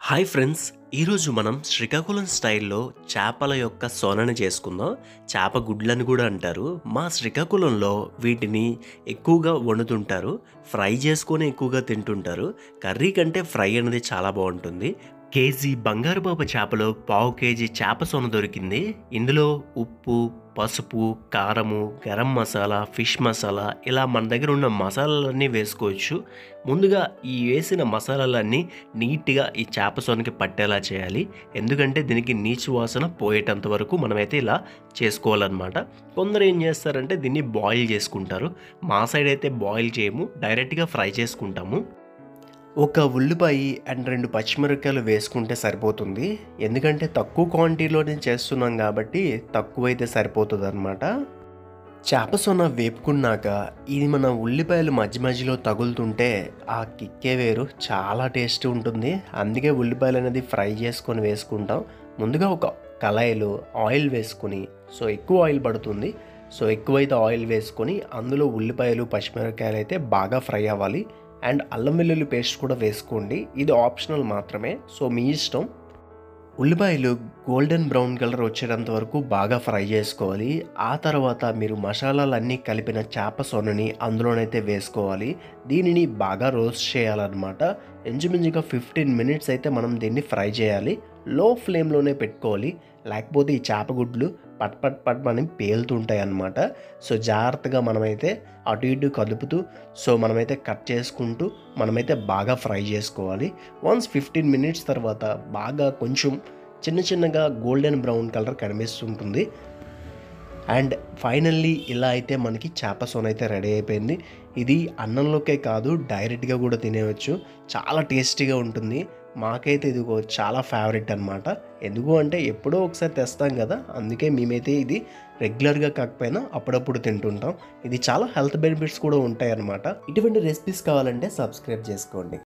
hi friends ఈరోజు మనం శ్రీకాకుళం స్టైల్లో చేపల యొక్క సొనని చేసుకుందాం చేప గుడ్లని కూడా అంటారు మా శ్రీకాకుళంలో వీటిని ఎక్కువగా వండుతుంటారు ఫ్రై చేసుకొని ఎక్కువగా తింటుంటారు కర్రీ కంటే ఫ్రై అనేది చాలా బాగుంటుంది కేజీ బంగారు బాబు చేపలో పావు కేజీ చేప సొన దొరికింది ఇందులో ఉప్పు పసుపు కారము గరం మసాలా ఫిష్ మసాలా ఇలా మన దగ్గర ఉన్న మసాలాలన్నీ వేసుకోవచ్చు ముందుగా ఈ వేసిన మసాలాలన్నీ నీట్గా ఈ చేప సొనకి పట్టేలా చేయాలి ఎందుకంటే దీనికి నీచు వాసన పోయేటంత వరకు మనమైతే ఇలా చేసుకోవాలన్నమాట కొందరు ఏం చేస్తారంటే దీన్ని బాయిల్ చేసుకుంటారు మా సైడ్ అయితే బాయిల్ చేయము డైరెక్ట్గా ఫ్రై చేసుకుంటాము ఒక ఉల్లిపాయ అండ్ రెండు పచ్చిమిరపకాయలు వేసుకుంటే సరిపోతుంది ఎందుకంటే తక్కువ క్వాంటిటీలోనే చేస్తున్నాం కాబట్టి తక్కువైతే సరిపోతుంది అనమాట చేప సొన వేపుకున్నాక ఇది మన ఉల్లిపాయలు మధ్య మధ్యలో తగులుతుంటే ఆ కిక్కే వేరు చాలా టేస్ట్ ఉంటుంది అందుకే ఉల్లిపాయలు అనేది ఫ్రై చేసుకొని వేసుకుంటాం ముందుగా ఒక కళాయిలో ఆయిల్ వేసుకొని సో ఎక్కువ ఆయిల్ పడుతుంది సో ఎక్కువైతే ఆయిల్ వేసుకొని అందులో ఉల్లిపాయలు పచ్చిమిరపకాయలు అయితే బాగా ఫ్రై అవ్వాలి అండ్ అల్లం వెల్లుల్లి పేస్ట్ కూడా వేసుకోండి ఇది ఆప్షనల్ మాత్రమే సో మీ ఇష్టం ఉల్లిపాయలు గోల్డెన్ బ్రౌన్ కలర్ వచ్చేటంత వరకు బాగా ఫ్రై చేసుకోవాలి ఆ తర్వాత మీరు మసాలాలన్నీ కలిపిన చేప సొనని అందులోనైతే వేసుకోవాలి దీనిని బాగా రోస్ట్ చేయాలన్నమాట ఇంచుమించుగా ఫిఫ్టీన్ మినిట్స్ అయితే మనం దీన్ని ఫ్రై చేయాలి లో ఫ్లేమ్లోనే పెట్టుకోవాలి లేకపోతే ఈ చేప గుడ్లు పట్ పట్ పట్ అని పేలుతుంటాయి అన్నమాట సో జాగ్రత్తగా మనమైతే అటు ఇటు కదుపుతూ సో మనమైతే కట్ చేసుకుంటూ మనమైతే బాగా ఫ్రై చేసుకోవాలి వన్స్ ఫిఫ్టీన్ మినిట్స్ తర్వాత బాగా కొంచెం చిన్న చిన్నగా గోల్డెన్ బ్రౌన్ కలర్ కనిపిస్తుంటుంది అండ్ ఫైనల్లీ ఇలా అయితే మనకి చేప సోన అయితే రెడీ అయిపోయింది ఇది అన్నంలోకే కాదు డైరెక్ట్గా కూడా తినేయచ్చు చాలా టేస్టీగా ఉంటుంది మాకైతే ఇది ఒక చాలా ఫేవరెట్ అనమాట ఎందుకు అంటే ఎప్పుడో ఒకసారి తెస్తాం కదా అందుకే మేమైతే ఇది రెగ్యులర్గా కాకపోయినా అప్పుడప్పుడు తింటుంటాం ఇది చాలా హెల్త్ బెనిఫిట్స్ కూడా ఉంటాయి అన్నమాట ఇటువంటి రెసిపీస్ కావాలంటే సబ్స్క్రైబ్ చేసుకోండి